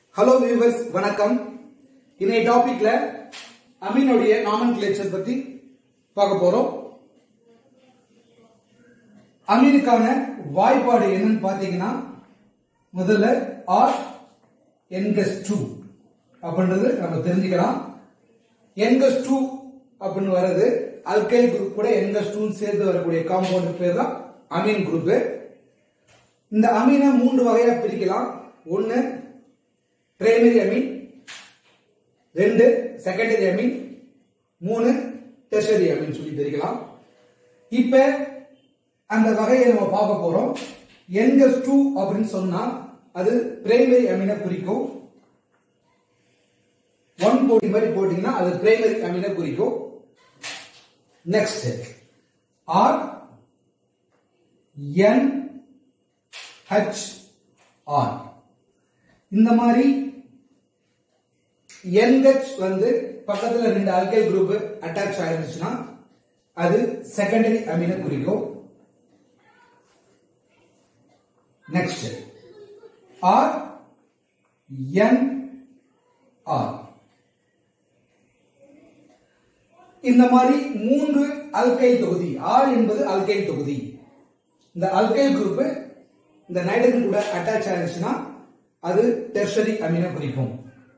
hello viewers வணக்கம் இன்னைய டாபிக்ல அமீனுடைய நாமன் கிளேச்சர் பத்தி பார்க்க போறோம் அமீனுக்கான வாய்ப்பாடு என்னன்னு பாத்தீங்கன்னா முதல்ல ஆர் என்கஸ் டூ அப்படின்றது நம்ம தெரிஞ்சுக்கலாம் என்கஸ் டூ அப்படின்னு வர்றது அல்கைல் குரூப் கூட என்கஸ் டூ சேர்த்து வரக்கூடிய காம்பவுண்ட் பேர் தான் அமீன் குரூப் இந்த அமீனை மூன்று வகையா பிரிக்கலாம் ஒன்னு பிரைமரி அமீன் ரெண்டு செகண்டரி அமீன் மூணு டெர்ஷரி அமீன் சொல்லி பிரிக்கலாம் இப்ப அந்த வகையை நம்ம பார்க்க போறோம் என்கஸ் டூ அப்படின்னு சொன்னா அது பிரைமரி அமீனை குறிக்கும் ஒன் போட்டி மாதிரி போட்டீங்கன்னா அது பிரைமரி அமீனை குறிக்கும் next R N H R இந்த மாதிரி என்ஹெச் வந்து பக்கத்துல ரெண்டு அல்கைல் குரூப் அட்டாச் ஆயிருந்துச்சுன்னா அது செகண்டரி அமீனை குறிக்கும் நெக்ஸ்ட் ஆர் என் ஆர் இந்த மாதிரி மூன்று அல்கைல் தொகுதி ஆர் என்பது அல்கைல் தொகுதி இந்த அல்கைல் குரூப் இந்த நைட்ரஜன் கூட அட்டாச் ஆயிருச்சுன்னா அது டெர்ஷரி அமீனை குறிக்கும்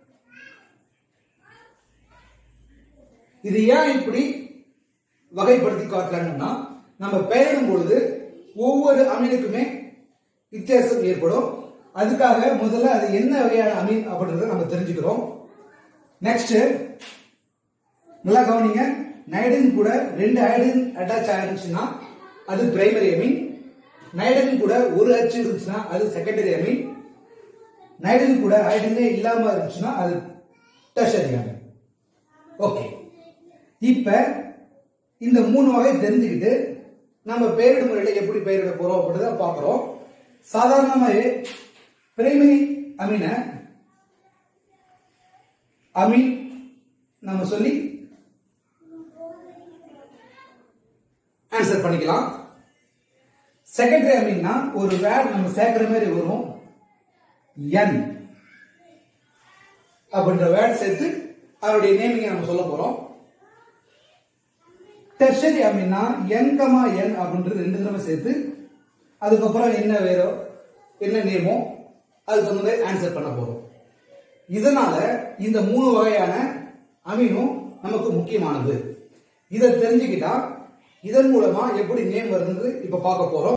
இது ஏன் இப்படி வகைப்படுத்தி காட்டுறாங்கன்னா நம்ம பெயரிடும் பொழுது ஒவ்வொரு அமீனுக்குமே வித்தியாசம் ஏற்படும் அதுக்காக முதல்ல அது என்ன வகையான அமீன் அப்படின்றத நம்ம தெரிஞ்சுக்கிறோம் நெக்ஸ்ட் நல்லா கவனிங்க நைட்ரஜன் கூட ரெண்டு ஹைட்ரஜன் அட்டாச் ஆயிருந்துச்சுன்னா அது பிரைமரி அமீன் நைட்ரஜன் கூட ஒரு அச்சு இருந்துச்சுன்னா அது செகண்டரி அமீன் நைட்ரஜன் கூட ஹைட்ரஜனே இல்லாம இருந்துச்சுன்னா அது டெர்ஷரி அமீன் ஓகே இப்ப இந்த மூணு வகை தெரிஞ்சுக்கிட்டு நம்ம பெயரிடும் முறையில எப்படி பெயரிட போறோம் அப்படின்றத பாக்குறோம் சாதாரணமாவே பிரைமரி அமீன அமீன் நம்ம சொல்லி ஆன்சர் பண்ணிக்கலாம் செகண்டரி அமீன்னா ஒரு வேர்ட் நம்ம சேர்க்கிற மாதிரி வரும் என் அப்படின்ற வேர்ட் சேர்த்து அதனுடைய நேமிங்க நம்ம சொல்ல போறோம் டெர்ஷரி அப்படின்னா என் கமா என் அப்படின்றது ரெண்டு தடவை சேர்த்து அதுக்கப்புறம் என்ன வேறோ என்ன நேமோ அதுக்கு தகுந்த மாதிரி ஆன்சர் பண்ண போறோம் இதனால இந்த மூணு வகையான அமீனும் நமக்கு முக்கியமானது இதை தெரிஞ்சுக்கிட்டா இதன் மூலமா எப்படி நேம் வருது இப்ப பார்க்க போறோம்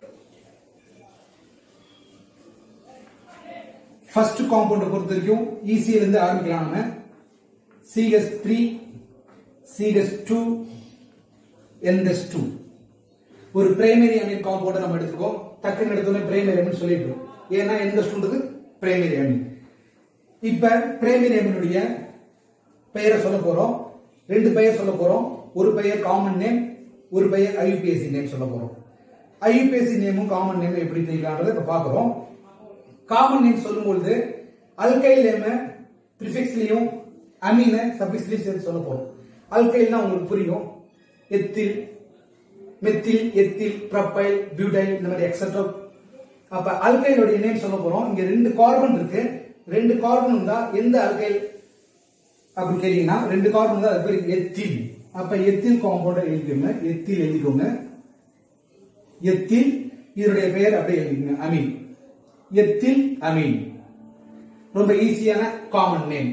ஃபர்ஸ்ட் காம்பவுண்ட் பொறுத்த வரைக்கும் ஈஸியில இருந்து ஆரம்பிக்கலாம் நம்ம CS three CS two NS two ஒரு பிரைமரி அமீன் காம்பவுண்ட் நம்ம எடுத்துக்கோம் டக்குன்னு எடுத்தோன்னே பிரைமரி அமீன் சொல்லிட்டு ஏன்னா என்எஸ் டூன்றது பிரைமரி அமீன் இப்ப பிரைமரி அமீனுடைய பெயரை சொல்ல போறோம் ரெண்டு பெயர் சொல்ல போறோம் ஒரு பெயர் காமன் நேம் ஒரு பெயர் ஐயூபிஎஸ்சி நேம் சொல்ல போறோம் ஐயூபிஎஸ்சி நேமும் காமன் நேம் எப்படி தெரியலான்றதை இப்ப பாக்குறோம் காமன் நேம் சொல்லும் பொழுது அல்கைல் நேம ப்ரிஃபிக்ஸ்லயும் அமீன சபிக்ஸ்லயும் சேர்த்து சொல்ல போறோம் அல்கைல்னா உங்களுக்கு புரியும் ethyl methyl ethyl propyl butyl இந்த மாதிரி எக்ஸெட்ரா அப்ப அல்கைலுடைய நேம் சொல்ல போறோம் இங்க ரெண்டு கார்பன் இருக்கு ரெண்டு கார்பன் இருந்தா எந்த அல்கைல் அப்படி கேட்டீங்கன்னா ரெண்டு கார்பன் இருந்தா அது பேர் எத்தில் அப்ப எத்தில் காம்பவுண்ட் எழுதிக்கோங்க எத்தில் எழுதிக்கோங்க எத்தில் இதனுடைய பெயர் அப்படியே எழுதிக்கோங்க அமீன் எத்தில் அமீன் ரொம்ப ஈஸியான common name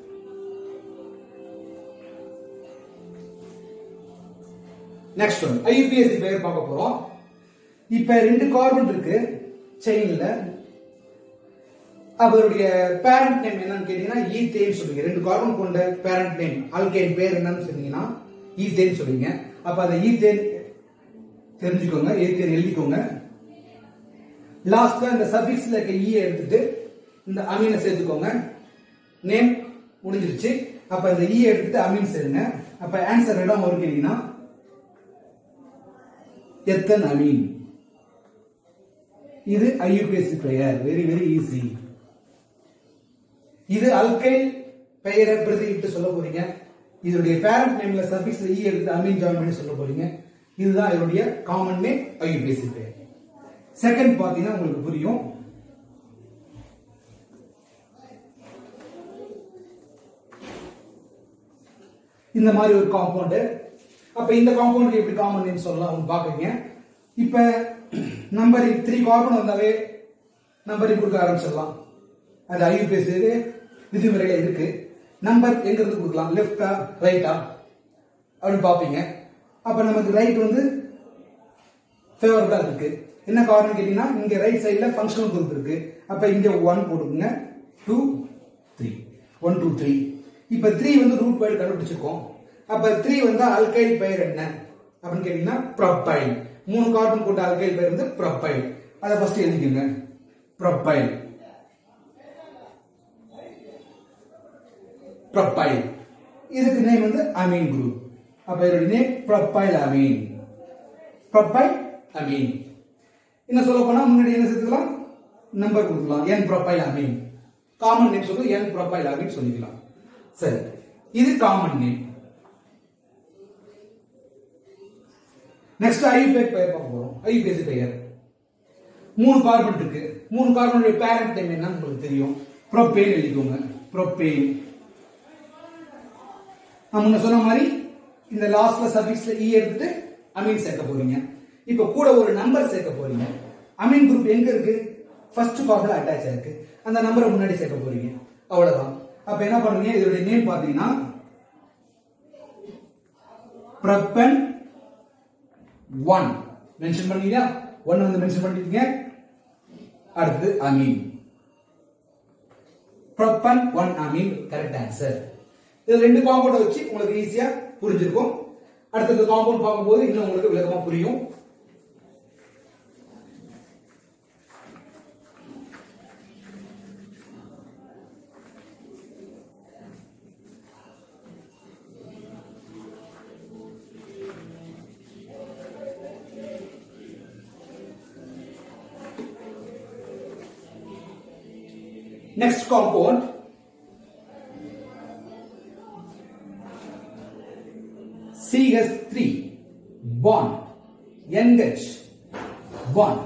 next one IUPAC பெயர் பார்க்க போறோம் இப்ப ரெண்டு கார்பன் இருக்கு செயின்ல அவருடைய பேரண்ட் நேம் என்னன்னு கேட்டீங்கன்னா ஈத்தேன் சொல்லுங்க ரெண்டு கார்பன் கொண்ட பேரண்ட் நேம் ஆல்கைன் பேர் என்னன்னு சொன்னீங்கன்னா ஈத்தேன் சொல்லுங்க அப்ப அந்த ஈத்தேன் தெரிஞ்சுக்கோங்க ஏத்தேன் எழுதிக்கோங்க லாஸ்ட்ல இந்த சஃபிக்ஸ்ல இருக்க ஈ எடுத்துட்டு இந்த அமீனை சேர்த்துக்கோங்க நேம் முடிஞ்சிருச்சு அப்ப இந்த ஈ எடுத்துட்டு அமீன் சேருங்க அப்ப ஆன்சர் இடம் வரும் கேட்டீங்கன்னா எத்தன் அமீன் இது ஐயூபிஎஸ்சி பெயர் வெரி வெரி ஈஸி இது அல்கைல் பெயரை பிரதியிட்டு சொல்ல போறீங்க இதனுடைய பேரண்ட் நேம்ல சர்வீஸ்ல ஈ எடுத்து அமீன் ஜாயின் பண்ணி சொல்ல போறீங்க இதுதான் இதனுடைய காமன் நேம் ஐயூபிஎஸ்சி பெயர் செகண்ட் பாத்தீங்கன்னா உங்களுக்கு புரியும் இந்த மாதிரி ஒரு காம்பவுண்ட் அப்ப இந்த காம்பவுண்டுக்கு எப்படி காமன் நேம் சொல்லலாம் அவங்க பாக்குறீங்க இப்ப நம்பரிங் த்ரீ கார்பன் வந்தாவே நம்பரிங் கொடுக்க ஆரம்பிச்சிடலாம் அது ஐயூபிஎஸ் விதிமுறையில இருக்கு நம்பர் எங்க இருந்து கொடுக்கலாம் லெஃப்டா ரைட்டா அப்படின்னு பாப்பீங்க அப்ப நமக்கு ரைட் வந்து ஃபேவரபிளா இருக்கு என்ன காரணம் கேட்டீங்கன்னா இங்க ரைட் சைடுல ஃபங்க்ஷனல் குரூப் இருக்கு அப்ப இங்க ஒன் போட்டுக்கோங்க two three one two three இப்ப த்ரீ வந்து ரூட் வைடு கண்டுபிடிச்சிருக்கோம் அப்ப த்ரீ வந்து அல்கைல் பெயர் என்ன அப்படின்னு கேட்டீங்கன்னா ப்ரொப்பைல் மூணு கார்பன் போட்ட அல்கைல் பெயர் வந்து ப்ரொப்பைல் அதை ஃபர்ஸ்ட் எழுதிக்கோங்க ப்ரொப்பைல் ப்ரொப்பைல் இதுக்கு நேம் வந்து அமீன் குரூப் அப்ப இதோட name propyl amine propyl amine இன்னும் சொல்ல போனா முன்னாடி என்ன சேர்த்துக்கலாம் நம்பர் கொடுக்கலாம் N propyl amine common name சொல்லி என் ப்ரொப்பைல் அமீன் சொல்லிக்கலாம் சரி இது காமன் நேம் நெக்ஸ்ட் ஐயூபேக் பெயர் பார்க்க போறோம் ஐயூபிஎஸ்சி பெயர் மூணு கார்பன் இருக்கு மூணு கார்பனுடைய பேரண்ட் நேம் என்னன்னு உங்களுக்கு தெரியும் ப்ரோபேன் எழுதிக்கோங்க ப்ரோபேன் நான் முன்ன சொன்ன மாதிரி இந்த லாஸ்ட்ல சஃபிக்ஸ்ல இ எடுத்துட்டு அமீன் சேர்க்க போறீங்க இப்ப கூட ஒரு நம்பர் சேர்க்க போறீங்க அமீன் குரூப் எங்க இருக்கு ஃபர்ஸ்ட் கார்பன்ல அட்டாச் ஆயிருக்கு அந்த நம்பரை முன்னாடி சேர்க்க போறீங்க அவ்வளவுதான் அப்ப என்ன பண்ணுவீங்க இதோட நேம் பாத்தீங்கன்னா ப்ரப்பன் ஒன் மென்ஷன் பண்ணீங்களா ஒன் வந்து மென்ஷன் பண்ணிட்டீங்க அடுத்து amine propan one amine correct answer இது ரெண்டு காம்பவுண்ட் வச்சு உங்களுக்கு ஈஸியா புரிஞ்சிருக்கும் அடுத்தது காம்பவுண்ட் பார்க்கும்போது இன்னும் உங்களுக்கு விளக்கமா புரியும் Next compound CH3 bond NH bond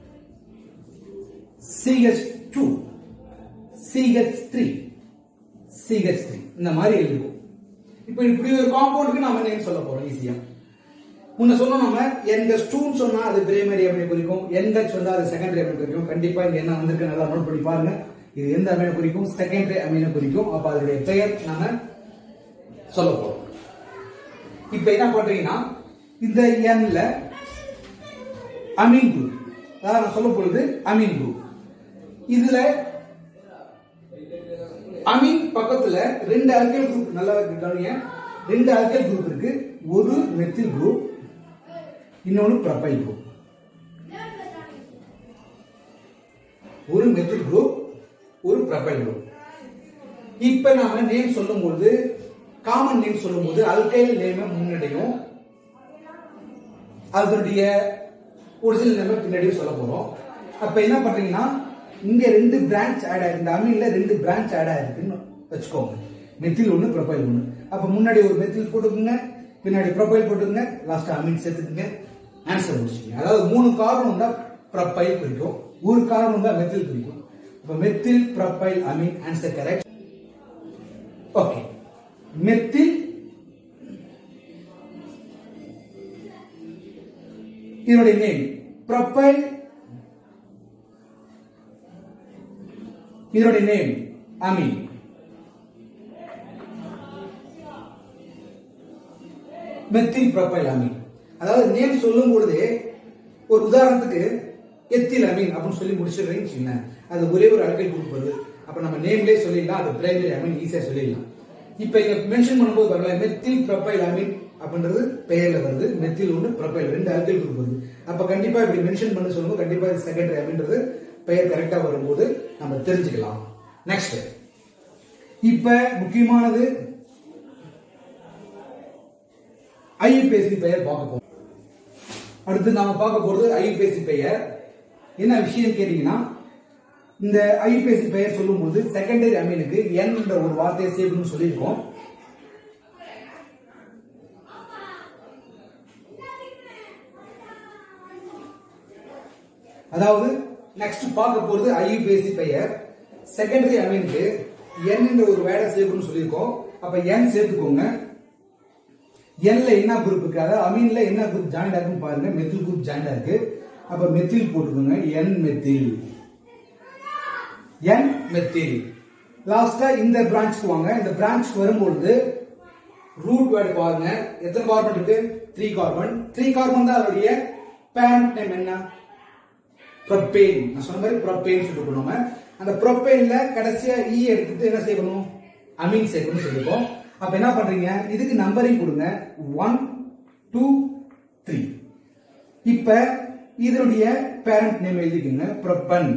CH2 CH3 CH3 இந்த மாதிரி எழுதுவோம் இப்போ இப்படி ஒரு காம்பவுண்டுக்கு நாம நேம் சொல்ல போறோம் ஈஸியா முன்ன சொன்னோம் நம்ம என்கஸ் டூன்னு சொன்னா அது பிரைமரி அப்படின்னு குறிக்கும் என்கச் வந்தா அது செகண்டரி அப்படின்னு குறிக்கும் கண்டிப்பா இங்க என்ன வந்திருக்கு நல்லா நோட் பண்ணி பாருங்க இது எந்த அமீனை குறிக்கும் செகண்டரி அமீனை குறிக்கும் அப்ப அதனுடைய பெயர் நாம சொல்ல போறோம் இப்ப என்ன பண்றீங்கன்னா இந்த எண்ல அமீன் குரூப் அதாவது நான் சொல்ல பொழுது அமீன் குரூப் இதுல அமீன் பக்கத்துல ரெண்டு அல்கைல் குரூப் நல்லா கவனிங்க ரெண்டு அல்கைல் குரூப் இருக்கு ஒரு மெத்தில் குரூப் இன்னொன்னு ப்ரொபைல் குரூப் ஒரு மெத்தில் குரூப் ஒரு ப்ரொபைல் குரூப் இப்ப நாம நேம் சொல்லும்போது காமன் நேம் சொல்லும்போது அல்கைல் நேம முன்னாடியும் அதனுடைய ஒரிஜினல் நேம பின்னாடியும் சொல்ல போறோம் அப்ப என்ன பண்றீங்கன்னா இங்க ரெண்டு பிரான்ச் ஆட் ஆயிருக்கு இந்த அமீன்ல ரெண்டு பிரான்ச் ஆட் ஆயிருக்குன்னு வச்சுக்கோங்க மெத்தில் ஒண்ணு ப்ரொபைல் ஒண்ணு அப்ப முன்னாடி ஒரு மெத்தில் போட்டுக்கோங்க பின்னாடி ப்ரொபைல் போட்டுக்கோங்க லாஸ்ட் அமீன் சேர்த்துக்குங்க ஆன்சர் முடிச்சுக்கோங்க அதாவது மூணு காரணம் தான் ப்ரொபைல் குறிக்கும் ஒரு காரணம் தான் மெத்தில் குறிக்கும் அப்ப methyl propyl amine answer correct okay methyl இதனுடைய நேம் ப்ரொபைல் இதனுடைய name amine methyl propyl amine அதாவது நேம் சொல்லும் பொழுதே ஒரு உதாரணத்துக்கு எத்தில் அமீன் அப்படின்னு சொல்லி முடிச்சிடுறேன்னு வச்சுக்கோங்களேன் அது ஒரே ஒரு அல்கைல் குரூப் வருது அப்ப நம்ம நேம்லயே சொல்லிடலாம் அது பிரைமரி அமீன் ஈஸியா சொல்லிடலாம் இப்ப இங்க மென்ஷன் பண்ணும்போது பாருங்க மெத்தில் ப்ரொபைல் அமீன் அப்படின்றது பெயர்ல வருது மெத்தில் ஒன்று ப்ரொபைல் ரெண்டு அல்கைல் குரூப் வருது அப்ப கண்டிப்பா இப்படி மென்ஷன் பண்ண சொல்லும்போது கண்டிப்பா செகண்டரி அமீன்றது பெயர் கரெக்டா வரும்போது நம்ம தெரிஞ்சுக்கலாம் நெக்ஸ்ட் இப்ப முக்கியமானது ஐயுபிஎஸ்சி பெயர் பார்க்க போறோம் அடுத்து நாம பார்க்க போறது ஐயுபிஎஸ்சி பெயர் என்ன விஷயம் கேட்டீங்கன்னா இந்த ஐயுபிஎஸ்சி பெயர் சொல்லும்போது செகண்டரி அமீனுக்கு என் என்ற ஒரு வார்த்தையை சேர்க்கணும்னு சொல்லியிருக்கோம் அதாவது நெக்ஸ்ட் பார்க்க போறது ஐயுபிஎஸ்சி பெயர் செகண்டரி அமீனுக்கு என் என்ற ஒரு வேர்டை சேர்க்கணும்னு சொல்லியிருக்கோம் அப்ப என் சேர்த்துக்கோங்க என்ல என்ன குரூப் இருக்கு அதாவது அமீன்ல என்ன குரூப் ஜாயின் ஆகுன்னு பாருங்க மெத்தில் குரூப் ஜாயின் ஆயிருக்கு அப்ப மெத்தில் போட்டுக்கோங்க என் மெத்தில் என் மெத்தில் லாஸ்டா இந்த பிரான்ச்சுக்கு வாங்க இந்த பிரான்ச்சுக்கு வரும்பொழுது ரூட் வேர்டு பாருங்க எத்தனை கார்பன் இருக்கு த்ரீ கார்பன் த்ரீ கார்பன் தான் அதோடைய பேரண்ட் நேம் என்ன ப்ரொப்பேன் நான் சொன்ன மாதிரி ப்ரொப்பேன் சொல்லிட்டு நம்ம அந்த ப்ரொப்பேன்ல கடைசியா ஈ எடுத்துட்டு என்ன செய்யணும் அமீன் சேர்க்கணும்னு சொல்லிருக்கோம் அப்ப என்ன பண்றீங்க இதுக்கு நம்பரிங் கொடுங்க ஒன் டூ த்ரீ இப்ப இதனுடைய பேரண்ட் நேம் எழுதிக்கோங்க ப்ரொப்பன்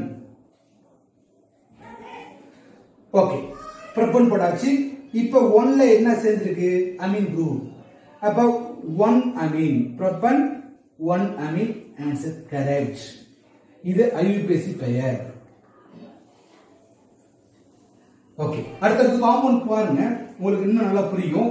ஓகே ப்ரொப்பன் போட்டாச்சு இப்ப ஒன்ல என்ன சேர்ந்திருக்கு அமீன் குரூப் அப்ப one amine propan one amine answer correct இது ஐயுபிஎஸ்சி பெயர் ஓகே அடுத்தது காம்பவுண்ட் பாருங்க உங்களுக்கு இன்னும் நல்லா புரியும்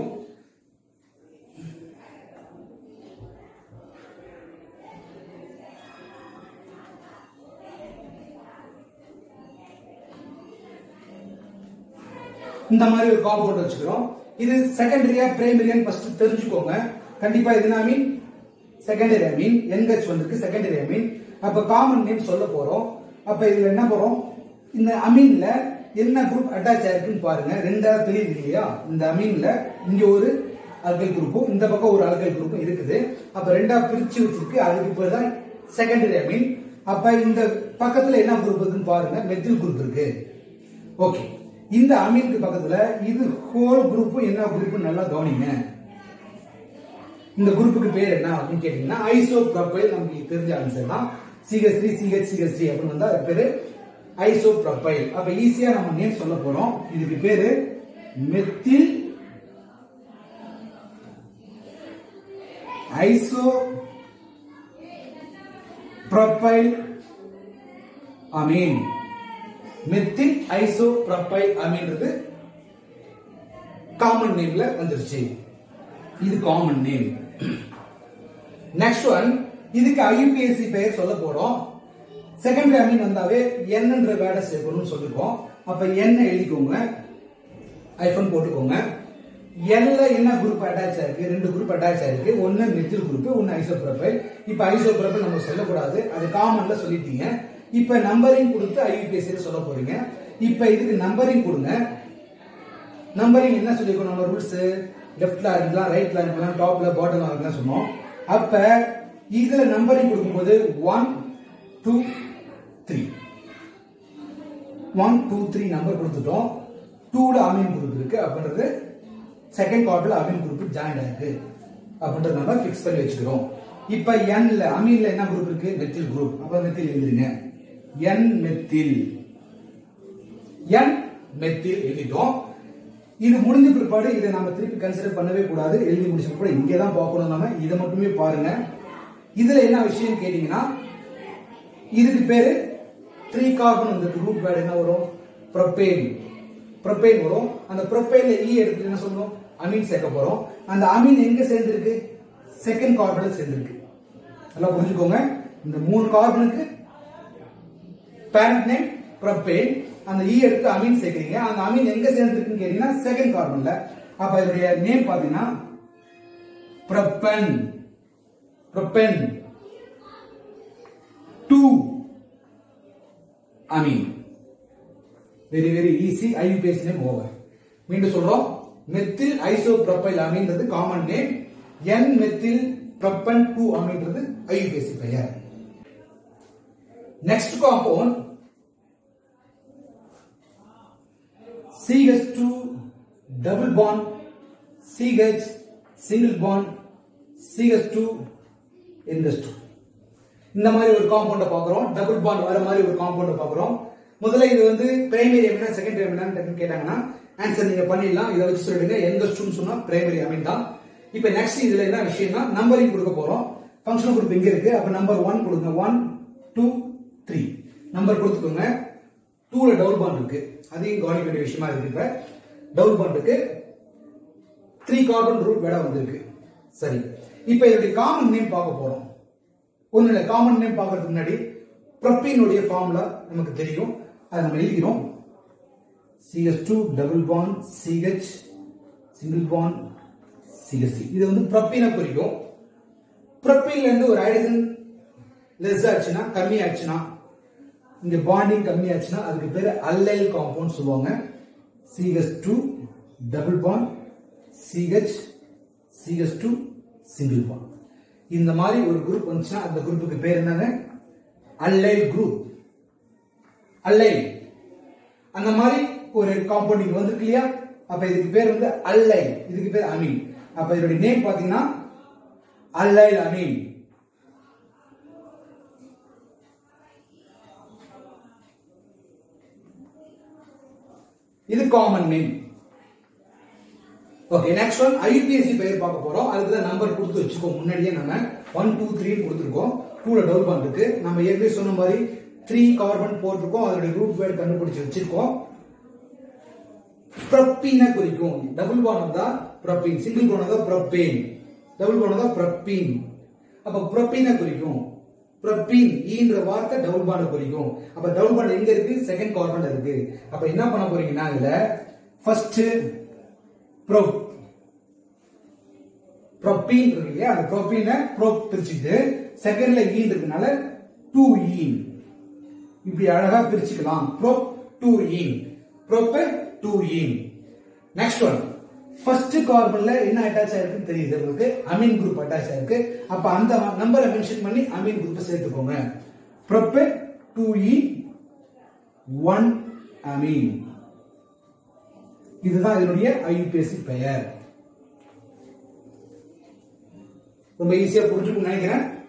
இந்த மாதிரி ஒரு காம்பவுண்ட் வச்சுக்கிறோம் இது செகண்டரியா பிரைமரியான்னு ஃபர்ஸ்ட் தெரிஞ்சுக்கோங்க கண்டிப்பா இது amine secondary amine NH வந்திருக்கு செகண்டரி ஐ மீன் அப்ப காமன் நேம் சொல்ல போறோம் அப்ப இதுல என்ன போறோம் இந்த அமீன்ல என்ன குரூப் அட்டாச் ஆயிருக்குன்னு பாருங்க ரெண்டா தெரியுது இல்லையா இந்த அமீன்ல இங்க ஒரு அல்கைல் குரூப்பும் இந்த பக்கம் ஒரு அல்கைல் குரூப்பும் இருக்குது அப்ப ரெண்டா பிரிச்சு வச்சிருக்கு அதுக்கு பேர் தான் செகண்டரி அமீன் அப்ப இந்த பக்கத்துல என்ன குரூப் இருக்குன்னு பாருங்க மெத்தில் குரூப் இருக்கு ஓகே இந்த அமீனுக்கு பக்கத்துல இது ஹோல் குரூப்பும் என்ன குரூப் நல்லா கவனிங்க இந்த குரூப்புக்கு பேர் என்ன அப்படின்னு கேட்டீங்கன்னா ஐசோ ப்ரொபைல் நமக்கு தெரிஞ்ச ஆன்சர் தான் CH three CH CH three அப்படின்னு வந்தா அது பேரு ஐசோ ப்ரொபைல் அப்ப ஈஸியா நம்ம நேம் சொல்ல போறோம் இதுக்கு பேரு methyl isopropyl amine methyl isopropyl அமீன்றது காமன் நேம்ல வந்துருச்சு இது காமன் நேம் நெக்ஸ்ட் ஒன் இதுக்கு ஐயுபிஎஸ்சி பெயர் சொல்ல போறோம் செகண்டரி அமீன் வந்தாவே என்னன்ற வேர்டை சேர்க்கணும்னு சொல்லிருக்கோம் அப்ப என்ன எழுதிக்கோங்க ஐஃபோன் போட்டுக்கோங்க எல்ல என்ன குரூப் அட்டாச் ஆயிருக்கு ரெண்டு குரூப் அட்டாச் ஆயிருக்கு ஒன்னு மெத்தில் குரூப் ஒன்னு ஐசோப்ரோபைல் இப்ப ஐசோப்ரோபைல் நம்ம சொல்லக்கூடாது அது காமன்ல சொல்லிட்டீங்க இப்ப நம்பரிங் கொடுத்து ஐயுபிஎஸ்சி சொல்ல போறீங்க இப்ப இதுக்கு நம்பரிங் கொடுங்க நம்பரிங் என்ன சொல்லிருக்கோம் நம்ம ரூல்ஸ் லெஃப்ட்ல இருக்கலாம் ரைட்ல இருக்கலாம் டாப்ல பாட்டம்ல இருக்கலாம் சொன்னோம் அப்ப இதுல நம்பரிங் கொடுக்கும்போது one two three one two three number கொடுத்துட்டோம் டூல அமீன் குரூப் இருக்கு அப்படின்றது செகண்ட் குவார்டர்ல அமீன் குரூப் ஜாயின் ஆயிருக்கு அப்படின்றத நம்ம ஃபிக்ஸ் பண்ணி வச்சுக்கிறோம் இப்ப என்ல அமீன்ல என்ன குரூப் இருக்கு மெத்தில் குரூப் அப்ப மெத்தில் எழுதுறீங்க என் மெத்தில் என் மெத்தில் எழுதிட்டோம் இது முடிஞ்ச பிற்பாடு இதை நம்ம திருப்பி கன்சிடர் பண்ணவே கூடாது எழுதி முடிச்ச பிற்பாடு இங்கே தான் பார்க்கணும் நம்ம இதை மட்டுமே பாருங்க இதுல என்ன விஷயம் கேட்டீங்கன்னா இதுக்கு பேரு த்ரீ கார்பன் இந்த ரூட் வேர்டு என்ன வரும் ப்ரொபேன் ப்ரொபேன் வரும் அந்த ப்ரொபேன்ல ஈ எடுத்து என்ன சொல்லணும் அமீன் சேர்க்க போறோம் அந்த அமீன் எங்க சேர்ந்திருக்கு செகண்ட் கார்பன்ல சேர்ந்திருக்கு நல்லா புரிஞ்சுக்கோங்க இந்த மூணு கார்பனுக்கு பேரண்ட் நேம் ப்ரொபேன் அந்த ஈ எடுத்து அமீன் சேர்க்கிறீங்க அந்த அமீன் எங்க சேர்ந்திருக்குன்னு கேட்டீங்கன்னா செகண்ட் கார்பன்ல அப்ப இதனுடைய நேம் பாத்தீங்கன்னா propan propan two amine very very easy IUPAC name over மீண்டும் சொல்றோம் மெத்தில் ஐசோ ப்ரொபைல் அமீன்றது common name N methyl propan two அமீன்றது ஐயூபிஎஸ்சி பெயர் next compound CH2 double bond CH single bond CH2 NH2 இந்த மாதிரி ஒரு காம்பவுண்ட பாக்குறோம் டபுள் பாண்ட் வர மாதிரி ஒரு காம்பவுண்ட பாக்குறோம் முதல்ல இது வந்து பிரைமரி அமீனா செகண்டரி அமீனான்னு கேட்டாங்கன்னா ஆன்சர் நீங்க பண்ணிடலாம் இதை வச்சு சொல்லிடுங்க என்எஸ் சொன்னா பிரைமரி அமீன் தான் இப்போ நெக்ஸ்ட் இதுல என்ன விஷயம்னா நம்பரிங் கொடுக்க போறோம் ஃபங்க்ஷனல் குரூப் இங்க இருக்கு அப்ப நம்பர் ஒன் கொடுங்க ஒன் டூ த்ரீ நம்பர் கொடுத்துக்கோங்க டூல டபுள் பாண்ட் இருக்கு அதையும் கவனிக்க வேண்டிய விஷயமா இருக்கு இப்ப டபுள் பாண்ட் இருக்கு த்ரீ கார்பன் ரூட் வேட வந்திருக்கு சரி இப்ப இதோடைய காமன் நேம் பார்க்க போறோம் ஒண்ணு இல்ல காமன் நேம் பார்க்கறதுக்கு முன்னாடி ப்ரொப்பீனுடைய ஃபார்முலா நமக்கு தெரியும் அதை நம்ம எழுதிக்கிறோம் CH2 double bond CH single bond CH இது வந்து ப்ரொப்பீனை குறிக்கும் ப்ரொப்பீன்ல இருந்து ஒரு ஹைட்ரஜன் லெஸ் ஆச்சுன்னா கம்மி ஆச்சுன்னா இங்க பாண்டிங் கம்மி ஆச்சுன்னா அதுக்கு பேரு அல்லைல் காம்பவுண்ட் சொல்லுவாங்க CH two double bond CH CH two single bond இந்த மாதிரி ஒரு குரூப் வந்துச்சுன்னா அந்த குரூப்புக்கு பேர் என்னங்க அல்லைல் குரூப் அல்லைல் அந்த மாதிரி ஒரு காம்பவுண்ட் இங்க வந்திருக்கு இல்லையா அப்ப இதுக்கு பேர் வந்து அல்லைல் இதுக்கு பேர் அமீன் அப்ப இதோட நேம் பாத்தீங்கன்னா அல்லைல் அமீன் இது common name okay next one IUPAC பெயர் பார்க்க போறோம் அதுக்கு தான் நம்பர் கொடுத்து வச்சுக்கோ முன்னாடியே நம்ம ஒன் டூ த்ரீ கொடுத்துருக்கோம் டூல டபுள் பாண்ட் இருக்கு நம்ம ஏற்கனவே சொன்ன மாதிரி த்ரீ கார்பன் போட்டிருக்கோம் அதோட ரூட் வேர்டு கண்டுபிடிச்சு வச்சிருக்கோம் ப்ரொப்பீனை குறிக்கும் டபுள் பாண்ட் தான் ப்ரொப்பீன் சிங்கிள் பாண்ட் தான் ப்ரொப்பேன் டபுள் பாண்ட் தான் ப்ரொப்பீன் அப்ப ப்ரொப்பீனை குறிக்கும் ப்ரொப்பீன் ஈன்ற வார்த்தை டபுள் பாண்ட் குறிக்கும் அப்ப டபுள் பாண்ட் எங்க இருக்கு செகண்ட் கார்பன் இருக்கு அப்ப என்ன பண்ண போறீங்கன்னா இதுல ஃபர்ஸ்ட் ப்ரொப் ப்ரொப்பீன் இருக்கு இல்லையா அந்த ப்ரொப்பீனை ப்ரோப் பிரிச்சுட்டு செகண்ட்ல ஈன் இருக்கனால டூ ஈன் இப்படி அழகா பிரிச்சுக்கலாம் prop two ene prop two ene next one first கார்பன்ல என்ன அட்டாச் ஆயிருக்குன்னு தெரியுது உங்களுக்கு அமீன் குரூப் அட்டாச் ஆயிருக்கு அப்ப அந்த நம்பரை மென்ஷன் பண்ணி அமீன் குரூப் சேர்த்துக்கோங்க prop two e one amine இதுதான் இதனுடைய ஐயுபிஎஸ்சி பெயர் ரொம்ப ஈஸியா புரிஞ்சுக்கணும்னு நினைக்கிறேன்